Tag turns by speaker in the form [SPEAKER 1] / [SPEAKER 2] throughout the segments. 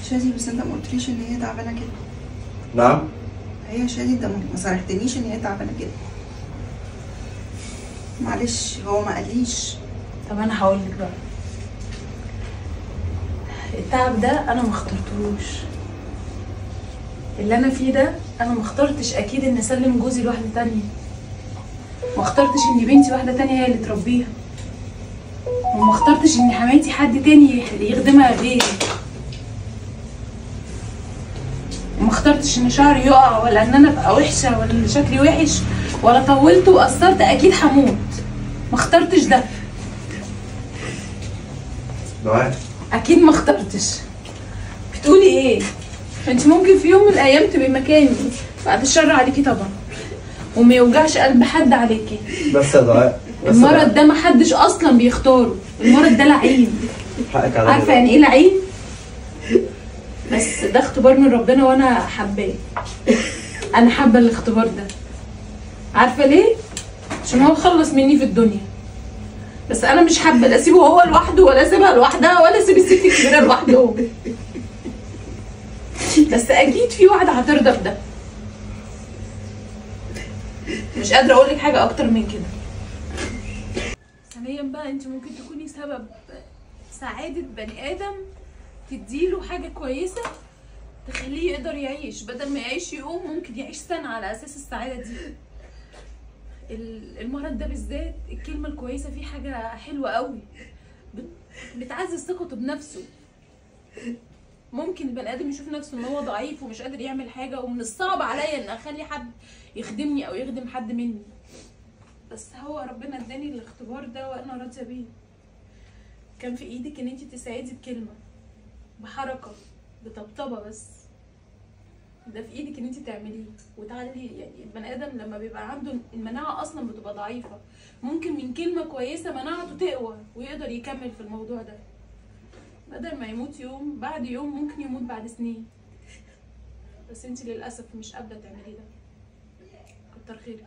[SPEAKER 1] شادي بس انت ما قلتليش ان هي تعبانه كده
[SPEAKER 2] نعم
[SPEAKER 1] هي شادي انت ما ما صرحتنيش ان هي تعبانه كده معلش هو ما قاليش
[SPEAKER 3] طب انا هقول لك بقى التعب ده انا ما اخترتهوش اللي انا فيه ده انا ما اخترتش اكيد ان اسلم جوزي لواحده تانية ما اخترتش ان بنتي واحده تانية هي اللي تربيها وما اخترتش ان حماتي حد تاني يخدمها غيري وما اخترتش ان شعري يقع ولا ان انا ابقى وحشه ولا ان شكلي وحش ولا طولت وقصرت اكيد هموت ما اخترتش ده
[SPEAKER 2] دعاء
[SPEAKER 3] اكيد ما اخترتش بتقولي ايه انت ممكن في يوم من الايام تبقي مكاني بعد الشر عليكي طبعا وما يوجعش قلب حد عليكي
[SPEAKER 2] بس يا دعاء بس يا
[SPEAKER 3] المرض
[SPEAKER 2] دعاء.
[SPEAKER 3] ده ما حدش اصلا بيختاره المرض ده لعين
[SPEAKER 2] حقك عليا
[SPEAKER 3] عارفه يعني ايه لعين بس ده اختبار من ربنا وانا حباه انا حابه الاختبار ده عارفه ليه عشان هو خلص مني في الدنيا بس انا مش حابه لا اسيبه هو لوحده ولا اسيبها لوحدها ولا اسيب الست الكبيره لوحدهم بس اكيد في واحده هترضى بده مش قادره اقول لك حاجه اكتر من كده ثانيا بقى انت ممكن تكوني سبب سعاده بني ادم تديله حاجه كويسه تخليه يقدر يعيش بدل ما يعيش يوم ممكن يعيش سنه على اساس السعاده دي ال- المرض ده بالذات الكلمه الكويسه فيه حاجه حلوه قوي بت- بتعزز ثقته بنفسه ممكن البني ادم يشوف نفسه ان هو ضعيف ومش قادر يعمل حاجه ومن الصعب عليا ان اخلي حد يخدمني او يخدم حد مني بس هو ربنا اداني الاختبار ده وانا راضيه بيه كان في ايدك ان انت تساعدي بكلمه بحركه بطبطبه بس ده في ايدك ان انت تعمليه وتعلي يعني البني ادم لما بيبقى عنده المناعه اصلا بتبقى ضعيفه ممكن من كلمه كويسه مناعته تقوى ويقدر يكمل في الموضوع ده بدل ما يموت يوم بعد يوم ممكن يموت بعد سنين بس انت للاسف مش قابله تعملي ده كتر خيرك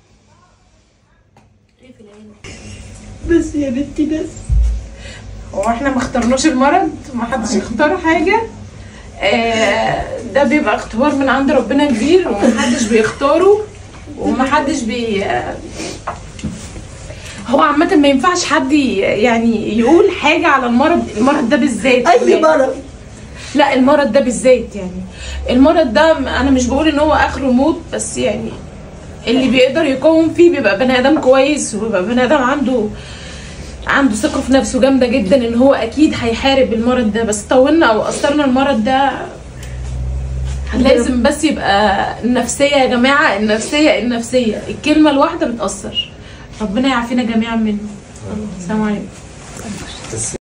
[SPEAKER 3] ايه في العين
[SPEAKER 4] بس يا بنتي بس
[SPEAKER 3] هو احنا ما اخترناش المرض ما حدش اختار حاجه آه ده بيبقى اختبار من عند ربنا كبير ومحدش بيختاره ومحدش بي آه، هو عامة ما ينفعش حد ي- يعني يقول حاجة على المرض المرض ده بالذات
[SPEAKER 4] اي
[SPEAKER 3] كمان.
[SPEAKER 4] مرض
[SPEAKER 3] لا المرض ده بالذات يعني المرض ده انا مش بقول ان هو اخره موت بس يعني اللي بيقدر يقاوم فيه بيبقى بني ادم كويس وبيبقى بني ادم عنده عنده ثقه في نفسه جامده جدا ان هو اكيد هيحارب المرض ده بس طولنا او قصرنا المرض ده لازم بس يبقى النفسيه يا جماعه النفسيه النفسيه الكلمه الواحده بتاثر ربنا يعافينا جميعا منه السلام عليكم